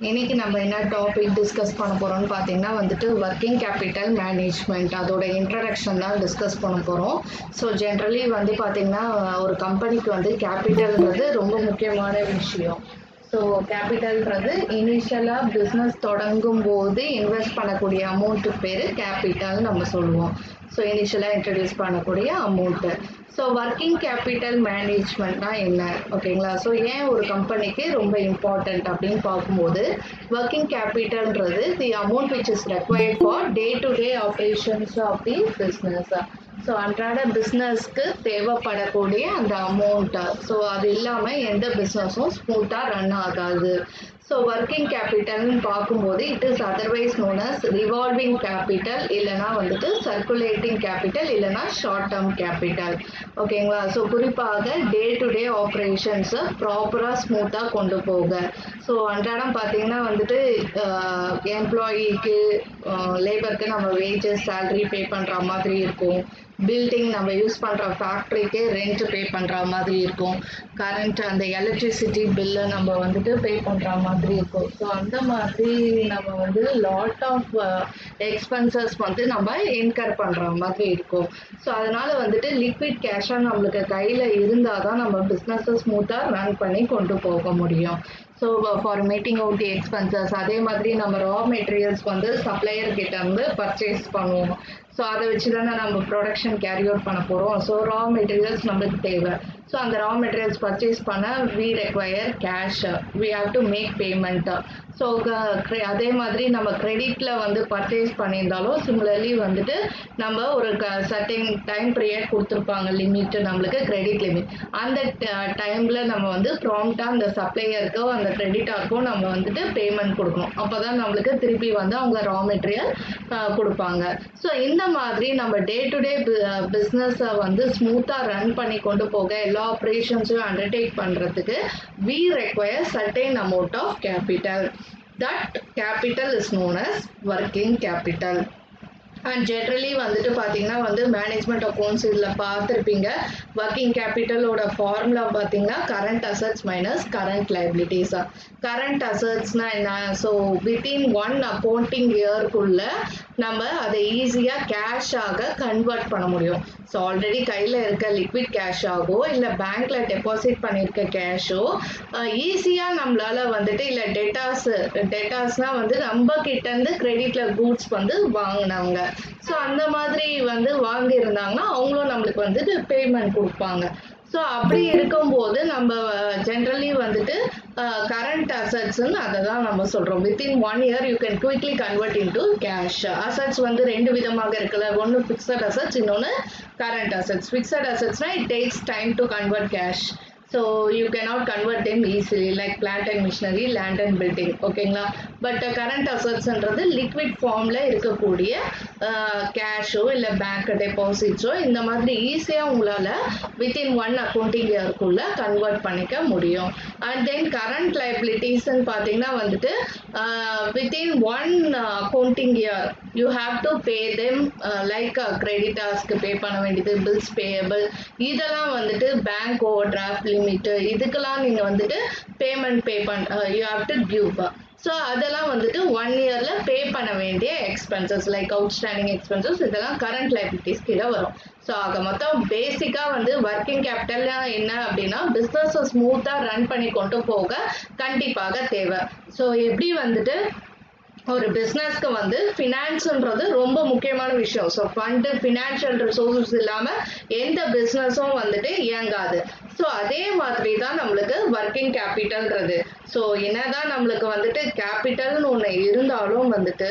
இன்னைக்கு நம்ம என்ன டாபிக் டிஸ்கஸ் பண்ண போறோம்னு பார்த்தீங்கன்னா வந்துட்டு ஒர்க்கிங் கேபிட்டல் மேனேஜ்மெண்ட் அதோட இன்ட்ரடக்ஷன் தான் டிஸ்கஸ் பண்ண போகிறோம் ஸோ ஜென்ரலி வந்து பார்த்தீங்கன்னா ஒரு கம்பெனிக்கு வந்து கேபிட்டல்ன்றது ரொம்ப முக்கியமான விஷயம் ஸோ கேபிட்டல்ன்றது இனிஷியலாக பிஸ்னஸ் தொடங்கும் போது இன்வெஸ்ட் பண்ணக்கூடிய அமௌண்ட்டு பேர் கேபிட்டல் நம்ம சொல்லுவோம் ஸோ இனிஷியலாக இன்ட்ரடியூஸ் பண்ணக்கூடிய அமௌண்ட்டு ஸோ ஒர்க்கிங் கேபிட்டல் மேனேஜ்மெண்ட்னா என்ன ஓகேங்களா ஸோ ஏன் ஒரு கம்பெனிக்கு ரொம்ப இம்பார்ட்டண்ட் அப்படின்னு பார்க்கும்போது ஒர்க்கிங் கேபிட்டல்ன்றது the amount which is required for day to day operations of the business so அன்றாட பிஸ்னஸ்க்கு தேவைப்படக்கூடிய அந்த அமௌண்ட்டு ஸோ அது இல்லாமல் எந்த பிஸ்னஸும் ஸ்மூத்தாக ரன் ஆகாது ஸோ ஒர்க்கிங் கேபிட்டல்னு பார்க்கும்போது it is otherwise known as revolving capital இல்லைனா வந்துட்டு சர்க்குலேட்டிங் கேபிட்டல் இல்லைனா ஷார்ட் டேர்ம் கேபிட்டல் ஓகேங்களா ஸோ குறிப்பாக டே டு டே ஆப்ரேஷன்ஸை ப்ராப்பராக ஸ்மூத்தாக கொண்டு போக ஸோ அன்றாடம் பார்த்தீங்கன்னா வந்துட்டு எம்ப்ளாயிக்கு லேபருக்கு நம்ம வேஜஸ் சேலரி பே பண்ணுற மாதிரி இருக்கும் பில்டிங் நம்ம யூஸ் பண்ணுற ஃபேக்ட்ரிக்கு ரெண்ட் பே பண்ணுற மாதிரி இருக்கும் கரண்ட் அந்த எலக்ட்ரிசிட்டி பில்லை நம்ம வந்துட்டு பே பண்ணுற மாதிரி இருக்கும் ஸோ அந்த மாதிரி நம்ம வந்து லாட் ஆஃப் எக்ஸ்பென்சஸ் வந்து நம்ம இன்கர் பண்ணுற மாதிரி இருக்கும் ஸோ அதனால வந்துட்டு லிக்விட் கேஷாக நம்மளுக்கு கையில் இருந்தால் தான் நம்ம பிஸ்னஸை ஸ்மூத்தாக ரன் பண்ணி கொண்டு போக முடியும் so for meeting out the expenses அதே மாதிரி நம்ம ரா மெட்டீரியல்ஸ் வந்து சப்ளையர் கிட்ட இருந்து பர்ச்சேஸ் பண்ணுவோம் ஸோ அதை வச்சு தானே நம்ம ப்ரொடக்ஷன் கேரி அவுட் பண்ண போகிறோம் ஸோ ரா மெட்டீரியல்ஸ் நம்மளுக்கு தேவை ஸோ அந்த ரா மெட்டீரியல்ஸ் பர்ச்சேஸ் பண்ண we require cash we have to make payment so அதே மாதிரி நம்ம கிரெடிட்டில் வந்து பர்ச்சேஸ் பண்ணியிருந்தாலும் சிமிலர்லி வந்துட்டு நம்ம ஒரு க சர்டன் டைம் பீரியட் கொடுத்துருப்பாங்க லிமிட் நம்மளுக்கு கிரெடிட் லிமிட் அந்த டைமில் நம்ம வந்து ப்ராம்ப்டாக அந்த சப்ளையருக்கோ அந்த கிரெடிட்டாருக்கோ நம்ம வந்துட்டு பேமெண்ட் கொடுக்கணும் அப்போ தான் நம்மளுக்கு திருப்பி வந்து அவங்க ரா மெட்டீரியல் கொடுப்பாங்க ஸோ இந்த மாதிரி நம்ம டே டு டே பிஸ்னஸை வந்து ஸ்மூத்தாக ரன் பண்ணி கொண்டு போக எல்லா ஆப்ரேஷன்ஸையும் அண்டர்டேக் பண்ணுறதுக்கு we require certain amount of capital that capital is known as working capital and generally வந்துட்டு பார்த்தீங்கன்னா வந்து மேனேஜ்மெண்ட் அக்கௌண்ட்ஸ் இதில் பார்த்துருப்பீங்க ஒர்க்கிங் கேபிட்டலோட ஃபார்முலா பார்த்தீங்கன்னா current assets minus current liabilities current அசட்ஸ்னா என்ன ஸோ வித்தின் ஒன் அக்கௌண்டிங் இயர்க்குள்ள நம்ம அதை ஈஸியாக கேஷாக கன்வெர்ட் பண்ண முடியும் ஸோ ஆல்ரெடி கையில் இருக்க லிக்விட் கேஷாகவோ இல்லை பேங்க்ல டெபாசிட் பண்ணியிருக்க கேஷோ ஈஸியாக நம்மளால வந்துட்டு இல்லை டெட்டாஸ் டெட்டாஸ்னால் வந்து நம்ம கிட்டேருந்து கிரெடிட்ல கூட்ஸ் வந்து வாங்கினாங்க ஸோ அந்த மாதிரி வந்து வாங்கியிருந்தாங்கன்னா அவங்களும் நம்மளுக்கு வந்துட்டு பேமெண்ட் கொடுப்பாங்க ஸோ அப்படி இருக்கும்போது நம்ம ஜென்ரலி வந்துட்டு கரண்ட் அசட்ஸ்ன்னு அதை தான் நம்ம சொல்கிறோம் within one year you can quickly convert into cash assets வந்து ரெண்டு விதமாக இருக்குல்ல ஒன்று ஃபிக்ஸட் அசட்ஸ் இன்னொன்று கரண்ட் அசட்ஸ் ஃபிக்ஸட் அசட்ஸ்னா it takes time to convert cash so you cannot convert them easily like plant and machinery land and building ஓகேங்களா but current அசட்ஸ்ன்றது liquid ஃபார்மில் இருக்கக்கூடிய கேஷோ இல்லை பேங்க் டெபாசிட்ஸோ இந்த மாதிரி ஈஸியாக உங்களால் வித்தின் ஒன் அக்கௌண்டிங் இயர்க்குள்ளே கன்வெர்ட் பண்ணிக்க முடியும் அண்ட் தென் கரண்ட் லைபிலிட்டிஸ்ன்னு பார்த்தீங்கன்னா வந்துட்டு within one accounting year you have to pay them like கிரெடிட்டாஸ்க்கு பே பண்ண வேண்டியது பில்ஸ் பேயபிள் இதெல்லாம் வந்துட்டு பேங்க் ஓவர் டிராஃப்ட் லிமிட்டு இதுக்கெல்லாம் நீங்கள் வந்துட்டு பேமெண்ட் பே பண்ண you have to give so அதெல்லாம் வந்துட்டு ஒன் இயரில் பே பண்ண வேண்டிய எக்ஸ்பென்சஸ் லைக் அவுட்ஸ்டாண்டிங் எக்ஸ்பென்சஸ் இதெல்லாம் கரண்ட் லைபிலிட்டிஸ் கீழே வரும் ஸோ ஆக மொத்தம் பேசிக்காக வந்து ஒர்க்கிங் கேபிட்டல்லாம் என்ன அப்படின்னா பிஸ்னஸை ஸ்மூத்தாக ரன் பண்ணி கொண்டு போக கண்டிப்பாக தேவை ஸோ எப்படி வந்துட்டு ஒரு பிஸ்னஸ்க்கு வந்து ஃபினான்ஸுன்றது ரொம்ப முக்கியமான விஷயம் ஸோ ஃபண்டு ஃபினான்ஷியல் ரிசோர்ஸஸ் இல்லாமல் எந்த பிஸ்னஸும் வந்துட்டு இயங்காது ஸோ அதே மாதிரி தான் நம்மளுக்கு ஒர்க்கிங் கேபிட்டல்ன்றது ஸோ என்னதான் நம்மளுக்கு வந்துட்டு கேபிட்டல்னு ஒன்று இருந்தாலும் வந்துட்டு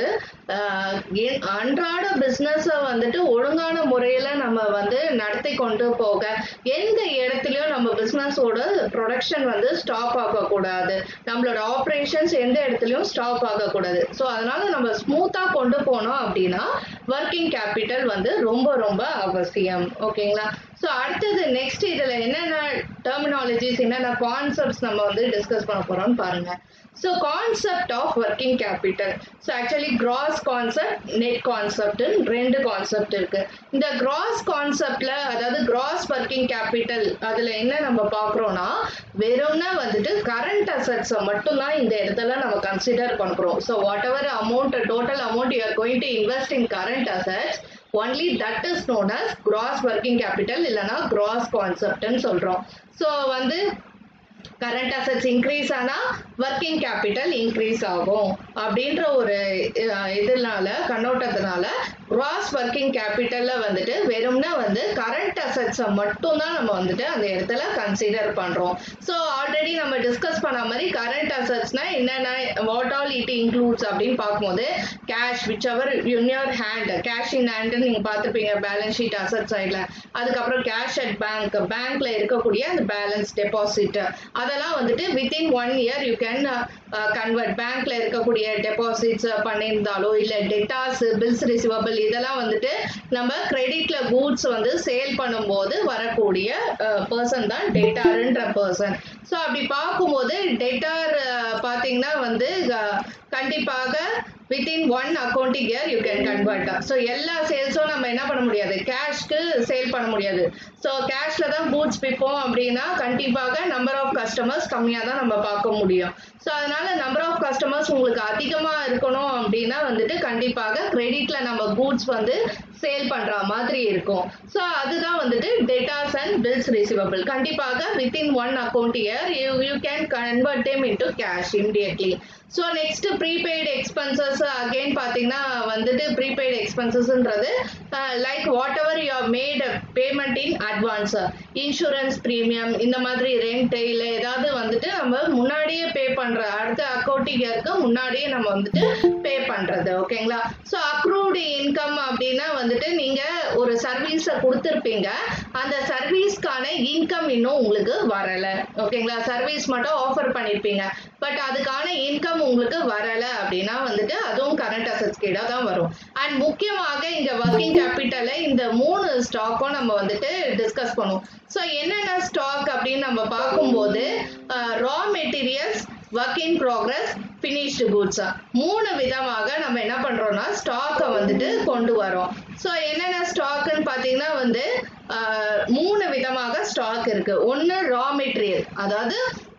அன்றாட பிஸ்னஸை வந்துட்டு ஒழுங்கான முறையில் நம்ம வந்து நடத்தி கொண்டு போக எந்த இடத்துலையும் நம்ம பிஸ்னஸோட ப்ரொடக்ஷன் வந்து ஸ்டாப் ஆகக்கூடாது நம்மளோட ஆப்ரேஷன்ஸ் எந்த இடத்துலையும் ஸ்டாப் ஆகக்கூடாது ஸோ அதனால நம்ம ஸ்மூத்தாக கொண்டு போனோம் அப்படின்னா ஒர்க்கிங் கேபிட்டல் வந்து ரொம்ப ரொம்ப அவசியம் ஓகேங்களா ஸோ அடுத்தது நெக்ஸ்ட் இதில் என்னென்ன டெர்மினாலஜிஸ் என்னென்ன கான்செப்ட்ஸ் நம்ம வந்து டிஸ்கஸ் பண்ண போறோம்னு பாருங்க so concept of working capital so actually gross concept net concept ரெண்டு கான்செப்ட் இருக்கு இந்த கிராஸ் கான்செப்ட்ல அதாவது கிராஸ் ஒர்க்கிங் கேபிட்டல் அதுல என்ன நம்ம பார்க்குறோம்னா வெறும்னா வந்துட்டு கரண்ட் அசட்ஸை மட்டும்தான் இந்த இடத்துல நம்ம கன்சிடர் பண்ணுறோம் so whatever amount total amount you are going to invest in current assets only that is known as gross working capital இல்லைனா கிராஸ் கான்செப்ட்னு சொல்கிறோம் ஸோ வந்து கரண்ட் அசட்ஸ் இன்க்ரீஸ் ஆனால் ஒர்க்கிங் கேபிட்டல் இன்க்ரீஸ் ஆகும் அப்படின்ற ஒரு அஹ், இதனால கண்ணோட்டத்தினால கிராஸ் ஒர்க்கிங் கேபிட்டலில் வந்துட்டு வெறும்னா வந்து கரண்ட் அசட்ஸை மட்டும்தான் நம்ம வந்துட்டு அந்த இடத்துல கன்சிடர் பண்ணுறோம் ஸோ ஆல்ரெடி நம்ம டிஸ்கஸ் பண்ண மாதிரி கரண்ட் அசட்ஸ்னா என்னென்ன வாட் ஆல் இட் இன்க்ளூட்ஸ் அப்படின்னு பார்க்கும்போது cash whichever in your hand cash in ஹேண்ட்னு நீங்கள் பார்த்துருப்பீங்க பேலன்ஸ் ஷீட் அசட் சைடில் அதுக்கப்புறம் கேஷ் அட் பேங்க் பேங்க்ல இருக்கக்கூடிய அந்த பேலன்ஸ் டெபாசிட் அதெல்லாம் வந்துட்டு within one year you can convert பேங்க்ல இருக்கக்கூடிய டெபாசிட்ஸ் பண்ணியிருந்தாலோ இல்லை டெட்டாஸ் பில்ஸ் ரிசிவபிள் இதெல்லாம் வந்துட்டு நம்ம கிரெடிட்ல கூட்ஸ் வந்து சேல் பண்ணும்போது வரக்கூடிய பர்சன் தான் டெட்டாருன்ற பர்சன் ஸோ அப்படி பார்க்கும்போது டெட்டார் பார்த்தீங்கன்னா வந்து அஹ், கண்டிப்பாக within one accounting year you can convert so எல்லா சேல்ஸும் நம்ம என்ன பண்ண முடியாது கேஷ்க்கு சேல் பண்ண முடியாது ஸோ கேஷ்ல தான் கூட்ஸ் விற்போம் அப்படின்னா கண்டிப்பாக நம்பர் ஆஃப் கஸ்டமர்ஸ் கம்மியாக தான் நம்ம பார்க்க முடியும் ஸோ அதனால நம்பர் ஆஃப் கஸ்டமர்ஸ் உங்களுக்கு அதிகமாக இருக்கணும் அப்படின்னா வந்துட்டு கண்டிப்பாக கிரெடிட்ல நம்ம கூட்ஸ் வந்து சேல் பண்ற மாதிரி இருக்கும் ஸோ அதுதான் வந்துட்டு டேட்டாஸ் அண்ட் பில்ஸ் ரிசீவபிள் கண்டிப்பாக within one account year you you can convert them into cash immediately so next prepaid expenses again பார்த்தீங்கன்னா வந்துட்டு ப்ரீபெய்டு எக்ஸ்பென்சஸ்ன்றது like whatever you have made payment in advance insurance premium இந்த மாதிரி rent இல்லை ஏதாவது வந்துட்டு நம்ம முன்னாடியே பே பண்ற அடுத்த அக்கௌண்டிங் இயருக்கு முன்னாடியே நம்ம வந்துட்டு பே பண்றது ஓகேங்களா ஸோ அக்ரூவ்டு இன்கம் அப்படின்னா வந்துட்டு நீங்க ஒரு சர்வீஸை கொடுத்துருப்பீங்க அந்த சர்வீஸ்க்கான இன்கம் இன்னும் உங்களுக்கு வரல ஓகேங்களா சர்வீஸ் மட்டும் ஆஃபர் பண்ணிருப்பீங்க பட் அதுக்கான இன்கம் உங்களுக்கு வரல அப்படின்னா வந்துட்டு அதுவும் கரண்ட் அசட்ஸ் கீழே தான் வரும் அண்ட் முக்கியமாக இங்க ஒர்க்கிங் கேபிட்டல்ல இந்த மூணு ஸ்டாக்கும் நம்ம வந்துட்டு டிஸ்கஸ் பண்ணுவோம் ஸோ என்னென்ன ஸ்டாக் அப்படின்னு நம்ம பார்க்கும்போது raw materials work in progress finished goods மூணு விதமாக நம்ம என்ன பண்றோம்னா ஸ்டாக்கை வந்துட்டு கொண்டு வரோம் ஸோ என்னென்ன ஸ்டாக்குன்னு பார்த்தீங்கன்னா வந்து அஹ், மூணு விதமாக ஸ்டாக் இருக்கு ஒன்று ரா மெட்டீரியல் அதாவது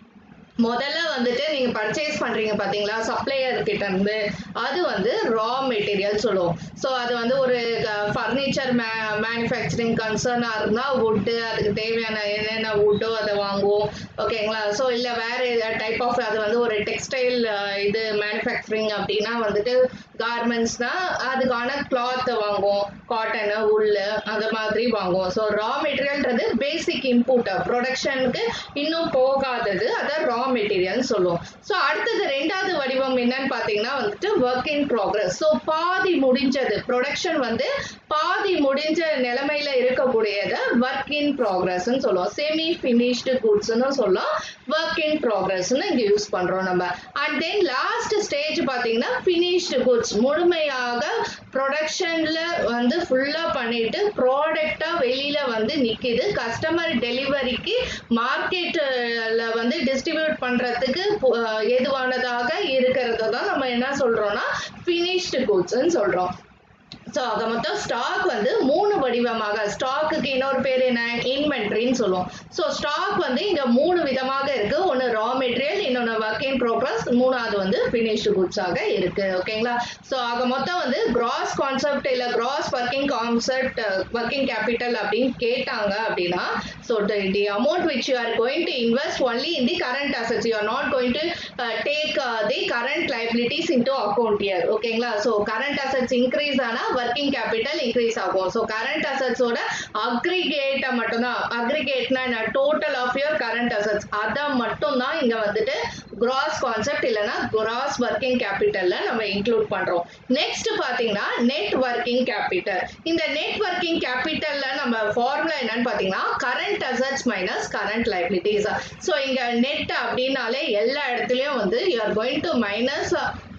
முதல்ல வந்துட்டு நீங்க பர்ச்சேஸ் பண்றீங்க பாத்தீங்களா சப்ளையர் கிட்ட இருந்து அது வந்து ரா மெட்டீரியல் சொல்லுவோம் ஸோ அது வந்து ஒரு ஃபர்னிச்சர் மே மேனுஃபேக்சரிங் கன்சர்னா இருந்தா வுட்டு அதுக்கு தேவையான என்னென்ன வுட்டோ அதை வாங்குவோம் ஓகேங்களா ஸோ இல்ல வேற டைப் ஆஃப் அது வந்து ஒரு டெக்ஸ்டைல் இது மேனுஃபேக்சரிங் அப்படின்னா வந்துட்டு கார்மெண்ட்ஸ்னா அதுக்கான கிளாத் வாங்குவோம் காட்டனு உல்லு அந்த மாதிரி வாங்குவோம் ஸோ ரா மெட்டீரியல்ன்றது பேசிக் இன்புட் ப்ரொடக்ஷனுக்கு இன்னும் போகாதது அதை ரா மெட்டீரியல் சொல்லுவோம் ஸோ அடுத்தது ரெண்டாவது வடிவம் என்னன்னு பார்த்தீங்கன்னா வந்துட்டு ஒர்க் இன் ப்ராக்ரஸ் ஸோ பாதி முடிஞ்சது ப்ரொடக்ஷன் வந்து பாதி முடிஞ்ச நிலைமையில இருக்கக்கூடியதை ஒர்க் இன் ப்ராக்ரஸ்ன்னு சொல்லுவோம் செமி ஃபினிஷ்டு குட்ஸ்னு சொல்லலாம் ஒர்க் இன் ப்ராக்ரஸ்னு இங்கே யூஸ் பண்றோம் நம்ம அண்ட் தென் லாஸ்ட் ஸ்டேஜ் பார்த்தீங்கன்னா ஃபினிஷ்டு குட்ஸ் முழுமையாக ப்ரொடக்ஷன்ல வந்து ஃபுல்லா பண்ணிட்டு ப்ராடக்டா வெளியில வந்து நிக்குது கஸ்டமர் டெலிவரிக்கு மார்க்கெட்ல வந்து டிஸ்ட்ரிபியூட் பண்றதுக்கு பு- அஹ் ஏதுவானதாக இருக்கிறத தான் நம்ம என்ன சொல்றோம்னா ஃபினிஷ்டு குட்ஸ்ன்னு சொல்றோம் ஸோ ஆக மொத்தம் ஸ்டாக் வந்து மூணு வடிவமாக ஸ்டாக்குக்கு இன்னொரு பேர் என்ன இன்வென்ட்ரின்னு சொல்லுவோம் ஸோ ஸ்டாக் வந்து இங்க மூணு விதமாக இருக்கு ஒன்று ரா மெட்டீரியல் இன்னொன்று ஒர்க் இன் ப்ரோக்ரஸ் மூணாவது வந்து ஃபினிஷ்டு குட்ஸாக இருக்கு ஓகேங்களா ஸோ ஆக மொத்தம் வந்து கிராஸ் கான்செப்ட் இல்லை gross working concept working capital அப்படின்னு கேட்டாங்க அப்படின்னா so the amount which you are going to invest only in the current assets you are not going to take the current liabilities into account here ஓகேங்களா so current assets increase ஆனா working capital increase ஆகும் so current அசட்ஸோட அக்ரிகேட்டை மட்டும்தான் அக்ரிகேட்னா total of your current assets அதை மட்டும் தான் இங்க வந்துட்டு கிராஸ் கான்செப்ட் இல்லைன்னா கிராஸ் ஒர்க்கிங் கேபிட்டல்ல நம்ம இன்க்ளூட் பண்றோம் நெக்ஸ்ட் பாத்தீங்கன்னா நெட் ஒர்க்கிங் கேபிட்டல் இந்த நெட் ஒர்க்கிங் கேபிட்டல்ல நம்ம ஃபார்முலா என்னன்னு பாத்தீங்கன்னா current assets minus current liabilities so இங்க நெட் அப்படின்னாலே எல்லா இடத்துலயும் வந்து you are going to minus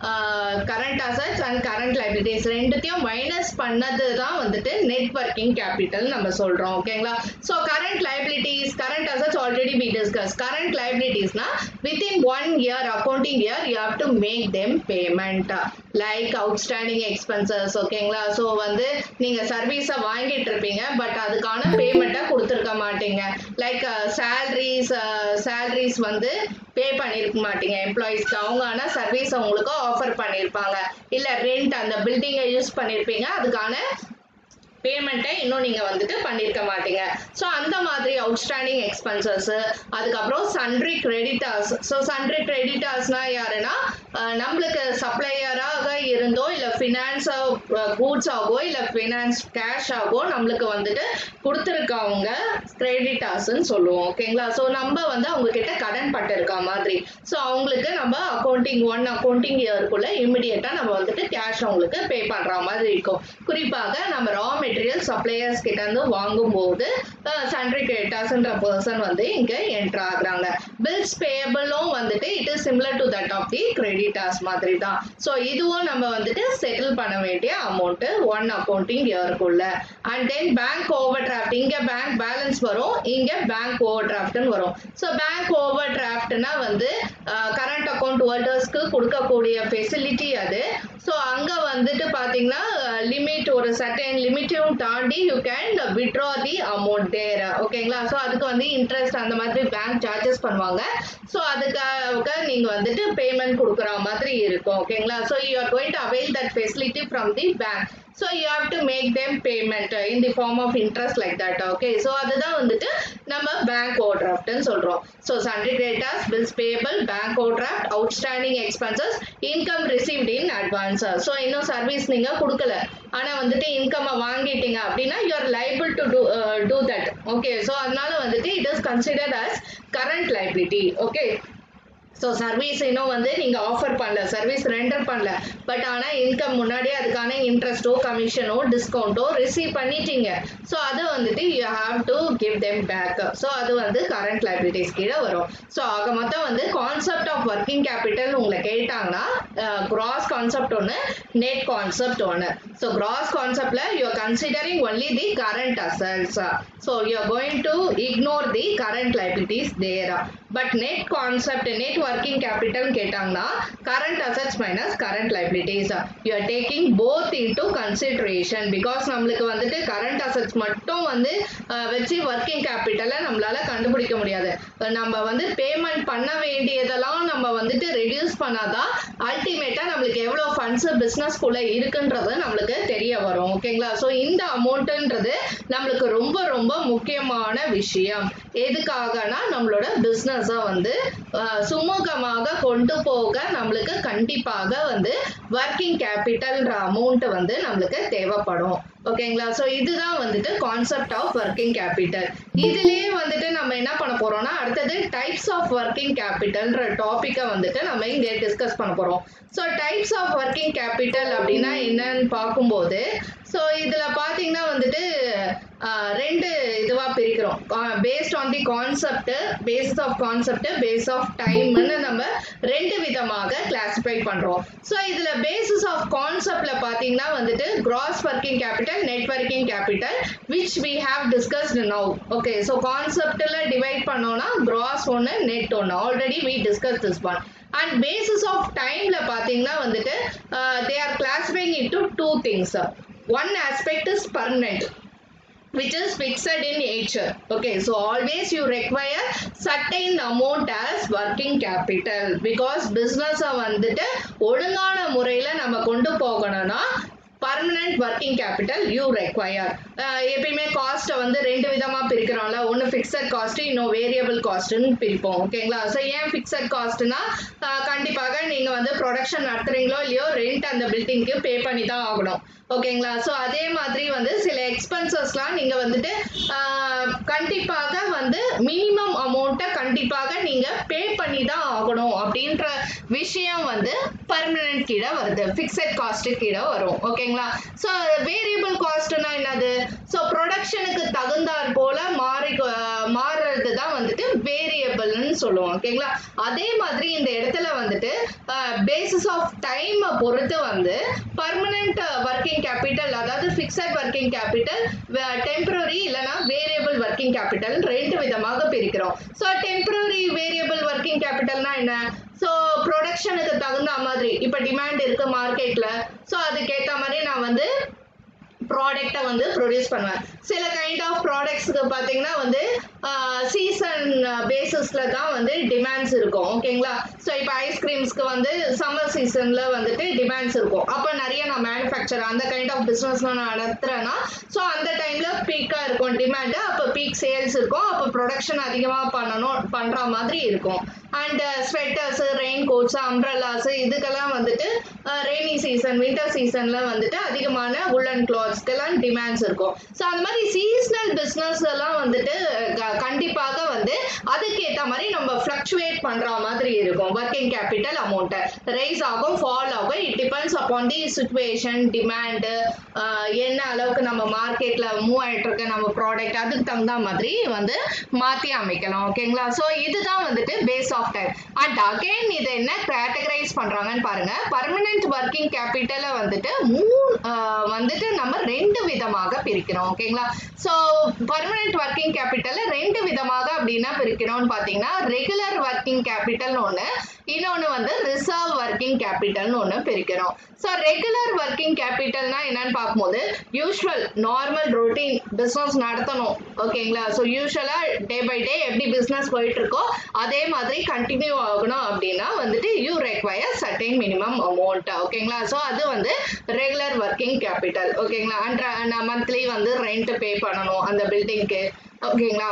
current assets and current liabilities ரெண்டுத்தையும் மைனஸ் பண்ணது தான் வந்துட்டு நெட் ஒர்க்கிங் கேபிட்டல் நம்ம சொல்றோம் ஓகேங்களா so current liabilities current assets already be discuss current லைபிலிட்டிஸ்னா within one year accounting year you have to make them payment like outstanding expenses ஓகேங்களா so வந்து நீங்க சர்வீஸை வாங்கிட்டு இருப்பீங்க பட் அதுக்கான பேமெண்ட்டை கொடுத்துருக்க மாட்டீங்க லைக் சேலரிஸ் சேலரிஸ் வந்து பே பண்ணியிருக்க மாட்டீங்க எம்ப்ளாயீஸ்க்கு அவங்க ஆனால் சர்வீஸ் உங்களுக்கு ஆஃபர் பண்ணியிருப்பாங்க இல்லை ரெண்ட் அந்த பில்டிங்கை யூஸ் பண்ணியிருப்பீங்க அதுக்கான பேமெண்ட்டை இன்னும் நீங்கள் வந்துட்டு பண்ணியிருக்க மாட்டீங்க ஸோ அந்த மாதிரி அவுட்ஸ்டாண்டிங் எக்ஸ்பென்சஸ் அதுக்கப்புறம் சன்ட்ரி கிரெடிட்டார்ஸ் ஸோ சன்ட்ரி கிரெடிட்டார்ஸ்னா யாருன்னா அஹ், நம்மளுக்கு சப்ளையராக இருந்தோ இல்லை ஃபினான்ஸ் கூட்ஸ் ஆகோ இல்லை ஃபினான்ஸ் கேஷ் ஆகோ நம்மளுக்கு வந்துட்டு கொடுத்துருக்கவங்க கிரெடிட்டார்ஸ்ன்னு சொல்லுவோம் ஓகேங்களா ஸோ நம்ம வந்து அவங்க கிட்ட கடன் பட்டிருக்க மாதிரி ஸோ அவங்களுக்கு நம்ம அக்கௌண்டிங் ஒன் அக்கௌண்டிங் இயருக்குள்ள இமிடியேட்டாக நம்ம வந்துட்டு கேஷ் அவங்களுக்கு பே பண்ணுற மாதிரி இருக்கும் குறிப்பாக நம்ம ரா மெட்டீரியல் சப்ளையர்ஸ் கிட்ட இருந்து வாங்கும்போது சன்ட்ரி கிரெடிட்டார்ஸ்ன்ற பர்சன் வந்து இங்க என்டர் ஆகுறாங்க பில்ஸ் பேபிளும் வந்துட்டு it is similar to that of the creditors மாதிரி தான் ஸோ இதுவும் நம்ம வந்துட்டு செட்டில் பண்ண வேண்டிய அமௌண்ட் ஒன் அக்கௌண்டிங் இயருக்குள்ள and then bank overdraft இங்க பேங்க் பேலன்ஸ் வரும் இங்க பேங்க் ஓவர் டிராஃப்ட்னு வரும் ஸோ பேங்க் ஓவர் டிராஃப்ட்னா வந்து கரண்ட் அக்கௌண்ட் ஹோல்டர்ஸ்க்கு கொடுக்கக்கூடிய ஃபெசிலிட்டி அது ஸோ அங்க வந்துட்டு பாத்தீங்கன்னா லிமிட் ஒரு சர்டன் லிமிட்டையும் தாண்டி you can withdraw the amount there ஓகேங்களா ஸோ அதுக்கு வந்து இன்ட்ரெஸ்ட் அந்த மாதிரி பேங்க் சார்ஜஸ் பண்ணுவாங்க ஸோ அதுக்காக நீங்க வந்துட்டு பேமெண்ட் கொடுக்குற மாதிரி இருக்கும் ஓகேங்களா so you are going to avail that facility from the bank so you have to make them payment in the form of interest like that okay so அதுதான் வந்துட்டு நம்ம பேங்க் ஓவர் டிராஃப்ட்னு சொல்றோம் so sundry creditors bills payable bank overdraft outstanding expenses income received in advance so இன்னும் service நீங்க கொடுக்கல ஆனா வந்துட்டு இன்கம் வாங்கிட்டீங்க அப்படின்னா you are liable to do do that okay so அதனால வந்துட்டு it is considered as current liability okay so service இன்னும் வந்து நீங்கள் ஆஃபர் பண்ணல சர்வீஸ் ரெண்டர் பண்ணல பட் ஆனால் இன்கம் முன்னாடியே அதுக்கான இன்ட்ரெஸ்ட்டோ கமிஷனோ டிஸ்கவுண்ட்டோ ரிசீவ் பண்ணிட்டீங்க ஸோ அதை வந்துட்டு you have to give them back so அது வந்து கரண்ட் லைபிலிட்டிஸ் கீழே வரும் ஸோ ஆக மொத்தம் வந்து கான்செப்ட் ஆஃப் ஒர்க்கிங் கேபிட்டல் உங்களை கேட்டாங்கன்னா கிராஸ் கான்செப்ட் ஒன்று நெட் கான்செப்ட் ஒன்று ஸோ கிராஸ் கான்செப்ட்ல you are considering only the current assets so you are going to ignore the current liabilities there but net concept net working capital கேட்டாங்கன்னா current assets minus current liabilities you are taking both into consideration because நம்மளுக்கு வந்துட்டு current assets மட்டும் வந்து அஹ், வச்சு working கேபிட்டலை நம்மளால கண்டுபிடிக்க முடியாது நம்ம வந்து பேமெண்ட் பண்ண வேண்டியதெல்லாம் நம்ம வந்துட்டு ரெடியூஸ் பண்ணாதான் அல்டிமேட்டா நம்மளுக்கு எவ்வளவு ஃபண்ட்ஸ் பிசினஸ்க்குள்ள இருக்குன்றது நம்மளுக்கு தெரிய வரும் ஓகேங்களா ஸோ இந்த அமௌண்ட்ன்றது நம்மளுக்கு ரொம்ப ரொம்ப முக்கியமான விஷயம் எதுக்காகனா நம்மளோட பிஸ்னஸை வந்து அஹ், சுமூகமாக கொண்டு போக நம்மளுக்கு கண்டிப்பாக வந்து ஒர்க்கிங் கேபிட்டல்ன்ற அமௌண்ட் வந்து நம்மளுக்கு தேவைப்படும் ஓகேங்களா ஸோ இதுதான் வந்துட்டு கான்செப்ட் ஆஃப் ஒர்க்கிங் கேபிட்டல் இதுலயே வந்துட்டு நம்ம என்ன பண்ண போறோம்னா அடுத்தது டைப்ஸ் ஆஃப் ஒர்க்கிங் கேபிட்டல்ன்ற டாபிக்கை வந்துட்டு நம்ம இங்க டிஸ்கஸ் பண்ண போறோம் so types of working capital அப்படின்னா என்னன்னு பார்க்கும்போது ஸோ இதுல பாத்தீங்கன்னா வந்துட்டு ஆஹ், ரெண்டு இதுவா பிரிக்கிறோம் based on the concept basis of concept base of டைம்னு நம்ம ரெண்டு விதமாக கிளாசிஃபை பண்றோம் ஸோ இதுல பேசிஸ் ஆஃப் கான்செப்ட்ல பாத்தீங்கன்னா வந்துட்டு gross working capital net working capital which we have discussed now okay so கான்செப்ட்ல டிவைட் பண்ணோம்னா கிராஸ் ஒன்று நெட் ஒன்று already we discuss this one and basis of டைம்ல பாத்தீங்கன்னா வந்துட்டு they are classifying into two things one aspect is permanent which is fixed in nature okay so always you require certain amount as working capital because business அ வந்துட்டு ஒழுங்கான முறையில நம்ம கொண்டு போகணும்னா permanent working capital you require எப்பயுமே காஸ்ட்டை வந்து ரெண்டு விதமா பிரிக்கிறோம்ல ஒன்று ஃபிக்ஸட் காஸ்ட் இன்னும் வேரியபிள் காஸ்ட்னு பிரிப்போம் ஓகேங்களா ஸோ ஏன் ஃபிக்ஸட் காஸ்ட்னா கண்டிப்பாக நீங்க வந்து ப்ரொடக்ஷன் நடத்துறீங்களோ இல்லையோ ரெண்ட் அந்த பில்டிங்க்கு பே பண்ணி தான் ஆகணும் ஓகேங்களா ஸோ அதே மாதிரி வந்து சில எக்ஸ்பென்சஸ்லாம் நீங்க வந்துட்டு ஆஹ், கண்டிப்பாக வந்து மினிமம் அமௌண்ட்டை கண்டிப்பாக நீங்க பே பண்ணி தான் ஆகணும் அப்படின்ற விஷயம் வந்து பர்மனன்ட் கீழே வருது ஃபிக்ஸட் காஸ்ட் கீழே வரும் ஓகேங்களா ஸோ வேரியபிள் காஸ்ட்னா என்னது ஸோ ப்ரொடக்ஷனுக்கு தகுந்தாற் போல மாறி மாறுறது தான் வந்துட்டு வேரியபிள்னு சொல்லுவோம் ஓகேங்களா அதே மாதிரி இந்த இடத்துல வந்துட்டு பேசிஸ் ஆஃப் டைம் பொறுத்து வந்து பர்மனண்ட் ஒர்க்கிங் கேபிட்டல் அதாவது ஃபிக்ஸட் ஒர்க்கிங் கேபிட்டல் டெம்பரரி இல்லைன்னா வேரியபிள் ஒர்க்கிங் கேபிட்டல் ரெண்டு விதமாக பிரிக்கிறோம் ஸோ டெம்பரரி வேரியபிள் ஒர்க்கிங் கேபிட்டல்னா என்ன ஸோ ப்ரொடக்ஷனுக்கு தகுந்த மாதிரி இப்போ டிமாண்ட் இருக்கு மார்க்கெட்ல ஸோ அதுக்கேற்ற மாதிரி நான் வந்து ப்ராடக்டை வந்து ப்ரொடியூஸ் பண்ணுவேன் சில கைண்ட் ஆஃப் ப்ராடக்ட்ஸ்க்கு பார்த்தீங்கன்னா வந்து சீசன் பேசிஸில் தான் வந்து டிமாண்ட்ஸ் இருக்கும் ஓகேங்களா ஸோ இப்போ ஐஸ்கிரீம்ஸ்க்கு வந்து சம்மர் சீசனில் வந்துட்டு டிமாண்ட்ஸ் இருக்கும் அப்போ நிறைய நான் மேனுஃபேக்சர் அந்த கைண்ட் ஆஃப் பிஸ்னஸ் நான் நடத்துகிறேன்னா ஸோ அந்த டைமில் பீக்காக இருக்கும் டிமாண்டு அப்போ பீக் சேல்ஸ் இருக்கும் அப்போ ப்ரொடக்ஷன் அதிகமாக பண்ணணும் பண்ணுற மாதிரி இருக்கும் and sweaters rain coats umbrellas இதுக்கெல்லாம் வந்துட்டு ரெய்னி சீசன் வின்டர் சீசனில் வந்துட்டு அதிகமான உல்லன் கிளாத்ஸ்க்கெல்லாம் டிமாண்ட்ஸ் இருக்கும் ஸோ அந்த மாதிரி சீசனல் பிஸ்னஸ் எல்லாம் வந்துட்டு க- கண்டிப்பாக வந்து அதுக்கேற்ற மாதிரி நம்ம ஃப்ளக்சுவேட் பண்ணுற மாதிரி இருக்கும் ஒர்க்கிங் கேபிட்டல் அமௌண்ட்டை ரைஸ் ஆகும் ஃபால் ஆகும் it depends upon the situation demand என்ன அளவுக்கு நம்ம மார்க்கெட்டில் மூவ் ஆயிட்டு இருக்க நம்ம ப்ராடக்ட் அதுக்கு தகுந்த மாதிரி வந்து மாற்றி அமைக்கலாம் ஓகேங்களா ஸோ இதுதான் வந்துட்டு base of time and again இதை என்ன கேட்டகரைஸ் பண்ணுறாங்கன்னு பாருங்க பர்மனெண்ட் ஒர்க்கிங் கேபிட்டலை வந்துட்டு மூணு ஆஹ் வந்துட்டு நம்ம ரெண்டு விதமாக பிரிக்கிறோம் ஓகேங்களா ஸோ பர்மனெண்ட் ஒர்க்கிங் கேபிட்டலை ரெண்டு விதமாக அப்படின்னா பிரிக்கிறோம்னு பார்த்தீங்கன்னா ரெகுலர் ஒர்க்கிங் கேபிட்டல்னு ஒன்று இன்னொன்று வந்து ரிசர்வ் ஒர்க்கிங் கேபிட்டல்னு ஒன்று பிரிக்கிறோம் ஸோ ரெகுலர் ஒர்க்கிங் கேபிட்டல்னா என்னன்னு பார்க்கும்போது யூஸ்வல் நார்மல் ரொட்டீன் பிஸ்னஸ் நடத்தணும் ஓகேங்களா ஸோ யூஸ்வலாக டே பை டே எப்படி பிஸ்னஸ் போயிட்டு இருக்கோ அதே மாதிரி கண்டினியூ ஆகணும் அப்படின்னா வந்துட்டு you require certain minimum amount ஓகேங்களா ஸோ அது வந்து ரெகுலர் ஒர்க்கிங் கேபிட்டல் ஓகேங்களா அண்ட் மந்த்லி வந்து ரெண்ட் பே பண்ணணும் அந்த பில்டிங்க்கு ஓகேங்களா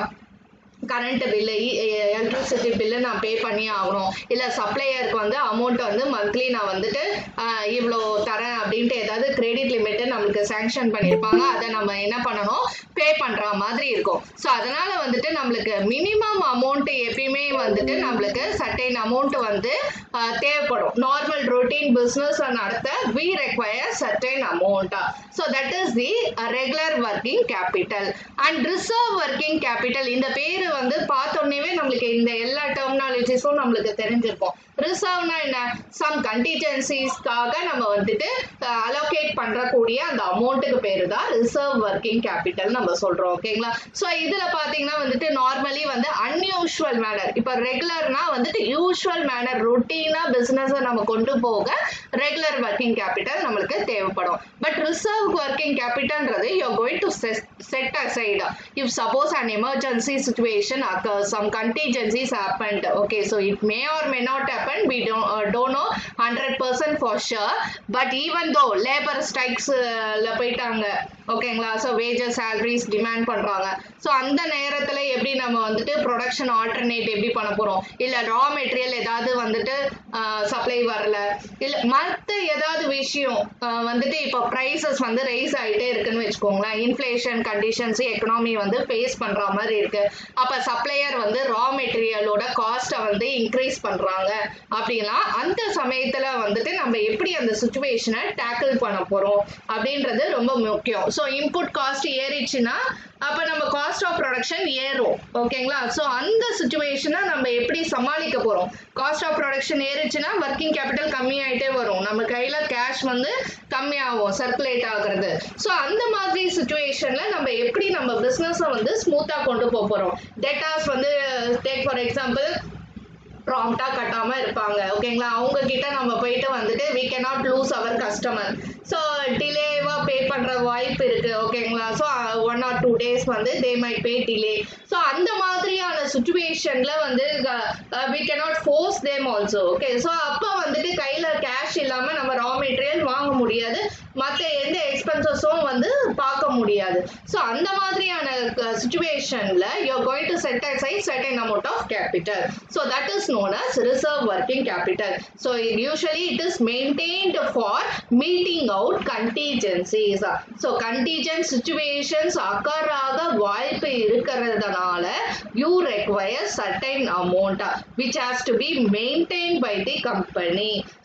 கரண்ட் பில்லு எலக்ட்ரிசிட்டி பில்லு நான் பே பண்ணி ஆகணும் இல்லை சப்ளையருக்கு வந்து அமௌண்ட் வந்து மந்த்லி நான் வந்துட்டு ஆஹ், இவ்வளோ தரேன் அப்படின்ட்டு ஏதாவது கிரெடிட் லிமிட்டு நம்மளுக்கு சேங்ஷன் பண்ணியிருப்பாங்க அதை நம்ம என்ன பண்ணணும் பே பண்ணுற மாதிரி இருக்கும் ஸோ அதனால வந்துட்டு நம்மளுக்கு மினிமம் அமௌண்ட் எப்பயுமே வந்துட்டு நம்மளுக்கு சர்டைன் அமௌண்ட் வந்து ஆஹ், தேவைப்படும் நார்மல் ரொட்டீன் பிஸ்னஸ் நடத்த we require certain amount so that is the regular working capital and reserve working capital இந்த பேர் வந்து பார்த்தோன்னே நம்மளுக்கு இந்த எல்லா டெர்மினாலஜிஸும் நம்மளுக்கு தெரிஞ்சிருக்கும் ரிசர்வ்னா என்ன சம் கண்டிஜென்சிஸ்க்காக நம்ம வந்துட்டு அலோகேட் பண்றக்கூடிய அந்த அமௌண்ட்டுக்கு பேரு தான் ரிசர்வ் ஒர்க்கிங் கேபிட்டல் நம்ம சொல்றோம் ஓகேங்களா ஸோ இதுல பாத்தீங்கன்னா வந்துட்டு நார்மலி வந்து அன்யூஷுவல் மேனர் இப்போ ரெகுலர்னா வந்துட்டு யூஷுவல் மேனர் ரொட்டீனா பிசினஸ் நம்ம கொண்டு போக ரெகுலர் ஒர்க்கிங் கேபிட்டல் நம்மளுக்கு தேவைப்படும் பட் ரிசர்வ் ஒர்க்கிங் கேபிட்டல்ன்றது you going to set aside if suppose an emergency situation occurs some contingencies happened okay so it may or may not happen we don't uh, don't know 100% for sure but even though labor strikes uh, ல போயிட்டாங்க ஓகேங்களா so wages salaries demand பண்றாங்க so அந்த நேரத்துல எப்படி நம்ம வந்துட்டு production alternate எப்படி பண்ண போறோம் இல்ல ரா மெட்டீரியல் ஏதாவது வந்துட்டு சப்ளை வரல இல்ல மற்ற ஏதாவது விஷயம் ஆஹ் வந்துட்டு இப்போ ப்ரைசஸ் வந்து ரைஸ் ஆயிட்டே இருக்குன்னு வச்சுக்கோங்களேன் இன்ஃப்ளேஷன் கண்டிஷன்ஸ் எக்கனாமி வந்து ஃபேஸ் பண்ற மாதிரி இருக்கு அப்ப சப்ளையர் வந்து ரா மெட்டீரியலோட காஸ்ட்டை வந்து இன்க்ரீஸ் பண்றாங்க அப்படின்னா அந்த சமயத்துல வந்துட்டு நம்ம எப்படி அந்த சுச்சுவேஷனை டேக்கிள் பண்ண போறோம் அப்படின்றது ரொம்ப முக்கியம் ஸோ இன்புட் காஸ்ட் ஏறிச்சுன்னா அப்ப நம்ம காஸ்ட் ஆஃப் ப்ரொடக்ஷன் ஏறும் ஓகேங்களா ஸோ அந்த சுச்சுவேஷனை நம்ம எப்படி சமாளிக்க போறோம் காஸ்ட் ஆஃப் ப்ரொடக்ஷன் ஏறிச்சுன்னா ஒர்க்கிங் கேபிட்டல் கம்மியாயிட்டே வரும் நம்ம கையில கேஷ் வந்து கம்மியாகும் சர்க்குலேட் ஆகுறது ஸோ அந்த மாதிரி சுச்சுவேஷன்ல நம்ம எப்படி நம்ம பிசினஸை வந்து ஸ்மூத்தா கொண்டு போக போறோம் டேட்டாஸ் வந்து டேக் ஃபார் எக்ஸாம்பிள் ப்ராம்ப்டா கட்டாம இருப்பாங்க ஓகேங்களா அவங்க கிட்ட நம்ம போயிட்டு வந்துட்டு we cannot lose our customer so டிலேவா பே பண்ற வாய்ப்பு இருக்கு ஓகேங்களா so one or two days வந்து they may pay delay so அந்த மாதிரியான சுச்சுவேஷன்ல வந்து we cannot force them also okay so அப்போ வந்துட்டு கையில கேஷ் இல்லாம நம்ம ரா மெட்டீரியல் வாங்க முடியாது மற்ற எந்த எக்ஸ்பென்சஸும் வந்து பார்க்க முடியாது ஸோ அந்த மாதிரியான சுச்சுவேஷன்ல you're going to set aside certain amount of capital so that is known as reserve working capital so it, usually it is maintained for meeting out contingencies so contingent situations occur ஆக வாய்ப்பு இருக்கிறதுனால you require certain amount which has to be maintained by the company so அதுதான்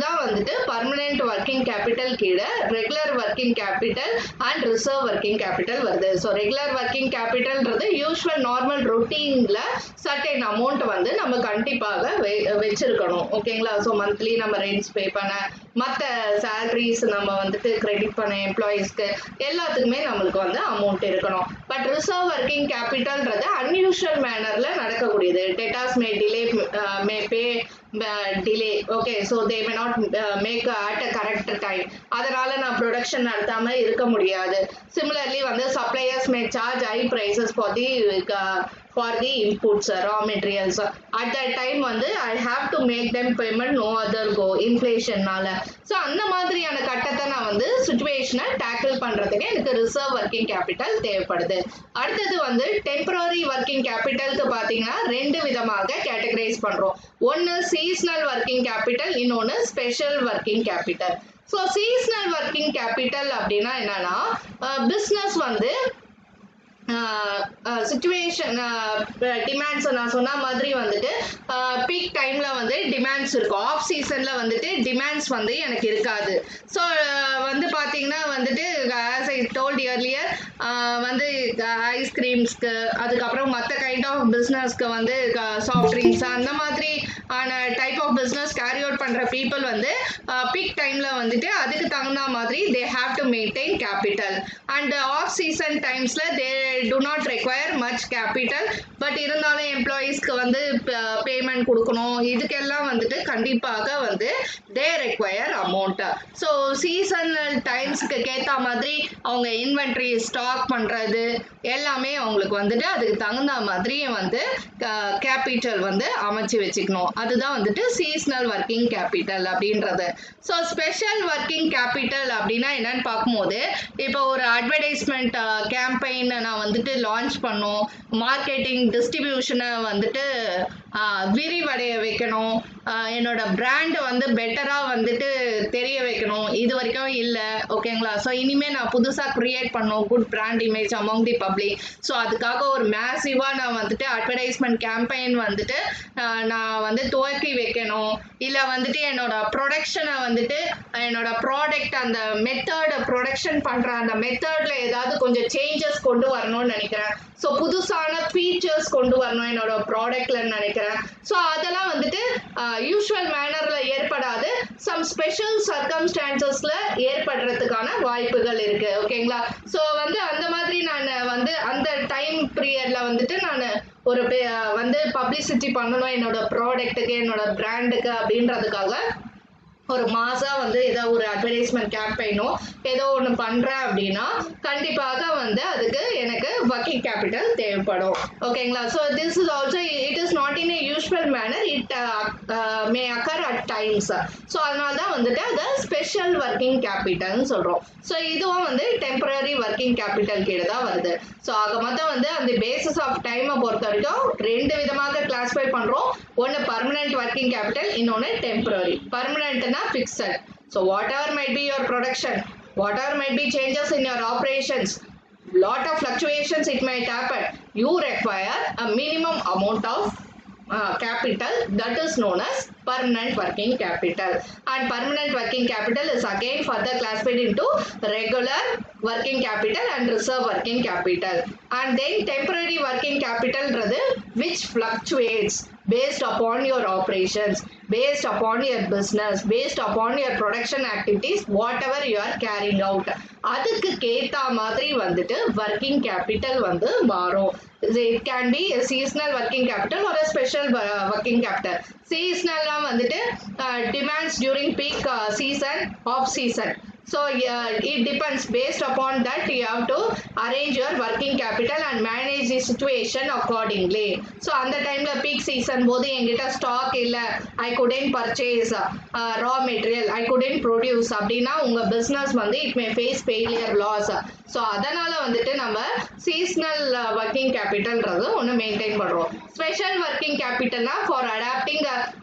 இதெல்லாம் வந்துட்டு permanent working capital கீழே regular working capital and reserve working capital வருது so regular working கேபிட்டல்ன்றது usual normal ரொட்டீன்ல சர்டைன் அமௌண்ட் வந்து நம்ம கண்டிப்பாக வெ- வச்சிருக்கணும் ஓகேங்களா ஸோ மந்த்லி நம்ம ரெண்ட்ஸ் பே பண்ண மற்ற சேலரிஸ் நம்ம வந்துட்டு கிரெடிட் பண்ண எம்ப்ளாயீஸ்க்கு எல்லாத்துக்குமே நம்மளுக்கு வந்து அமௌண்ட் இருக்கணும் பட் ரிசர்வ் ஒர்க்கிங் கேபிட்டல்ன்றது அன்யூஷுவல் மேனர்ல நடக்கக்கூடியது debtors may delay may pay delay okay so they may not make at a correct time அதனால நான் ப்ரொடக்ஷன் நடத்தாம இருக்க முடியாது சிமிலர்லி வந்து suppliers may charge high prices for the for the inputs raw materials at the time வந்து I have to make them payment no other go இன்ஃப்ளேஷன்னால so அந்த மாதிரியான கட்டத்தை நான் வந்து சுச்சுவேஷனை டேக்கிள் பண்ணுறதுக்கு எனக்கு ரிசர்வ் ஒர்க்கிங் கேபிட்டல் தேவைப்படுது அடுத்தது வந்து டெம்பரரி ஒர்க்கிங் கேபிட்டலுக்கு பார்த்தீங்கன்னா ரெண்டு விதமாக கேட்டகரைஸ் பண்ணுறோம் ஒன்று சீஸ்னல் ஒர்க்கிங் கேபிட்டல் இன்னொன்று special working capital so seasonal working capital அப்படின்னா என்னன்னா பிஸ்னஸ் வந்து சுச்சுவேஷன் டிமாண்ட்ஸ் நான் சொன்ன மாதிரி வந்துட்டு பீக் டைம்ல வந்து டிமாண்ட்ஸ் இருக்கும் ஆஃப் சீசன்ல வந்துட்டு டிமாண்ட்ஸ் வந்து எனக்கு இருக்காது ஸோ வந்து பாத்தீங்கன்னா வந்துட்டு ஆஸ் ஐ டோல்ட் இயர்லியர் வந்து ஐஸ்கிரீம்ஸ்க்கு அதுக்கப்புறம் மற்ற கைண்ட் ஆஃப் பிஸ்னஸ்க்கு வந்து சாஃப்ட் ட்ரிங்க்ஸ் அந்த மாதிரி ஆன type of business carry out பண்ற பீப்புள் வந்து பீக் டைம்ல வந்துட்டு அதுக்கு தகுந்த மாதிரி they have to maintain capital and off season டைம்ஸ்ல they to not require much capital but இருந்தாலும் எம்ப்ளாயீஸ்க்கு வந்து பேமெண்ட் கொடுக்கணும் இதுக்கெல்லாம் வந்துட்டு கண்டிப்பாக வந்து they require amount so seasonal டைம்ஸ்க்கு ஏற்ற மாதிரி அவங்க இன்வென்ட்ரி ஸ்டாக் பண்ணுறது எல்லாமே அவங்களுக்கு வந்துட்டு அதுக்கு தகுந்த மாதிரி வந்து கேபிட்டல் வந்து அமைச்சு வச்சுக்கணும் அதுதான் வந்துட்டு சீசனல் ஒர்க்கிங் கேபிட்டல் அப்படின்றது ஸோ ஸ்பெஷல் ஒர்க்கிங் கேபிட்டல் அப்படின்னா என்னன்னு பார்க்கும்போது இப்போ ஒரு அட்வர்டைஸ்மெண்ட் கேம்பெயின் நான் வந்துட்டு லான்ச் பண்ணோம் மார்க்கெட்டிங் டிஸ்ட்ரிபியூஷனை வந்துட்டு ஆஹ், விரிவடைய வைக்கணும் ஆஹ், என்னோட பிராண்ட் வந்து பெட்டராக வந்துட்டு தெரிய வைக்கணும் இது வரைக்கும் இல்லை ஓகேங்களா ஸோ இனிமேல் நான் புதுசாக க்ரியேட் பண்ணோம் good brand image among the public so அதுக்காக ஒரு மேசிவாக நான் வந்துட்டு அட்வர்டைஸ்மெண்ட் கேம்பெயின் வந்துட்டு ஆஹ், நான் வந்து துவக்கி வைக்கணும் இல்லை வந்துட்டு என்னோட ப்ரொடக்ஷனை வந்துட்டு என்னோட ப்ராடக்ட் அந்த மெத்தட் ப்ரொடக்ஷன் பண்ணுற அந்த மெத்தட்ல ஏதாவது கொஞ்சம் சேஞ்சஸ் கொண்டு வரணும்னு நினைக்கிறேன் ஸோ புதுசான ஃபீச்சர்ஸ் கொண்டு வரணும் என்னோட ப்ராடக்ட்ல நினைக்கிறேன் ஸோ அதெல்லாம் வந்துட்டு யூஷுவல் மேனர்ல ஏற்படாது சம் ஸ்பெஷல் சர்க்கம்ஸ்டான்சஸ்ல ஏற்படுறதுக்கான வாய்ப்புகள் இருக்கு ஓகேங்களா ஸோ வந்து அந்த மாதிரி நான் வந்து அந்த டைம் பீரியட்ல வந்துட்டு நான் ஒரு பே- வந்து பப்ளிசிட்டி பண்ணணும் என்னோட ப்ராடக்ட்டுக்கு என்னோட பிராண்டுக்கு அப்படின்றதுக்காக ஒரு மாசா வந்து ஏதோ ஒரு அட்வர்டைஸ்மெண்ட் கேம்பெயினோ ஏதோ ஒன்று பண்றேன் அப்படின்னா கண்டிப்பாக வந்து அதுக்கு எனக்கு ஒர்க்கிங் கேபிட்டல் தேவைப்படும் ஓகேங்களா so this is also it is not in a usual manner it may occur at times so அதனால தான் வந்துட்டு அதை ஸ்பெஷல் ஒர்க்கிங் கேபிட்டல்னு சொல்றோம் ஸோ இதுவும் வந்து டெம்பரரி ஒர்க்கிங் கேபிட்டல் கீழே தான் வருது ஸோ ஆக மொத்தம் வந்து அந்த பேசிஸ் ஆஃப் டைமை பொறுத்த வரைக்கும் ரெண்டு விதமாக கிளாஸிஃபை பண்றோம் ஒன்று பர்மனெண்ட் ஒர்க்கிங் கேபிட்டல் இன்னொன்று டெம்பரரி பர்மனெண்ட்னா fixed so whatever might be your production whatever might be changes in your operations lot of fluctuations it might happen you require a minimum amount of uh, capital that is known as permanent working capital and permanent working capital is again further classified into regular working capital and reserve working capital and then temporary working capital ன்றது which fluctuates based upon your operations based upon your business based upon your production activities whatever you are carrying out அதுக்கு கேத்த மாதிரி வந்துட்டு working capital வந்து மாறும் it can be seasonal working capital ஒரு special working capital சீசனல்லாம் வந்துட்டு demands during peak season off season So uh, it depends based upon that you have to arrange your working capital and manage the situation accordingly. So அந்த டைம்ல peak season போது என்கிட்ட stock இல்ல ஐ couldn't purchase uh, raw material I couldn't produce அப்படின்னா உங்க business வந்து it may face failure loss. So அதனால வந்துட்டு நம்ம சீசனல் ஒர்க்கிங் கேபிட்டல்ன்றது ஒன்று மெயின்டைன் பண்ணுறோம் ஸ்பெஷல் ஒர்க்கிங் கேபிட்டல்னா for adapting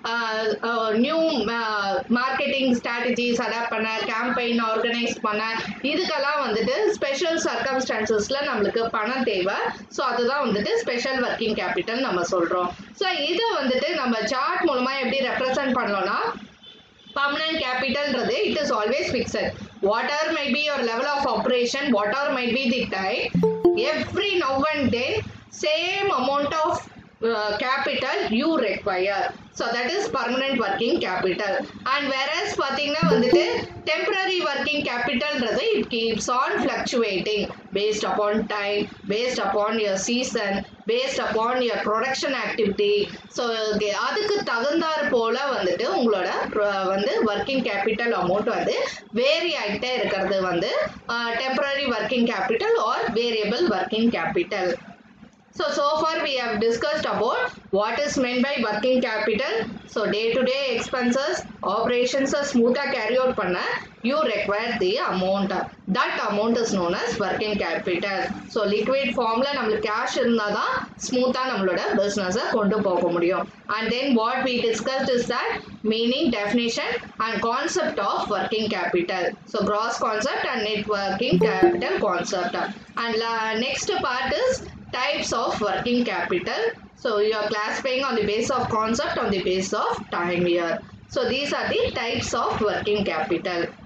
new marketing strategies adapt பண்ண கேம்பெயின் ஆர்கனைஸ் பண்ண இதுக்கெல்லாம் வந்துட்டு ஸ்பெஷல் சர்க்கம்ஸ்டான்சஸ்ல நம்மளுக்கு பணம் தேவை ஸோ அதுதான் வந்துட்டு ஸ்பெஷல் ஒர்க்கிங் கேபிட்டல் நம்ம சொல்றோம் ஸோ இதை வந்துட்டு நம்ம சார்ட் மூலமா எப்படி ரெப்ரசன்ட் பண்ணோம்னா permanent capitalன்றது it is always fixed whatever might be your level of operation whatever might be the type every now and then same amount of uh, capital you require so that is permanent working capital and whereas பாத்தீங்கன்னா வந்துட்டு temporary working capitalன்றது it keeps on fluctuating based upon time based upon your season based upon your production activity so அதுக்கு தகுந்தாற் போல வந்துட்டு உங்களோட pro- வந்து working capital amount வந்து vary ஆகிட்டே இருக்கிறது வந்து uh, temporary working capital or variable working capital So, so far we have discussed about what is meant by working capital. So, day-to-day expenses, operations are smoother carry out பண்ண you require the amount. That amount is known as working capital. So, liquid formல நம்மளுக்கு cash இருந்தால் தான் ஸ்மூத்தாக நம்மளோட பிஸ்னஸை கொண்டு போக முடியும் and then what we discussed is that meaning definition and concept of working capital so gross concept and net working capital concept and la- next part is types of working capital. So you are classifying on the base of concept on the base of time here. So these are the types of working capital.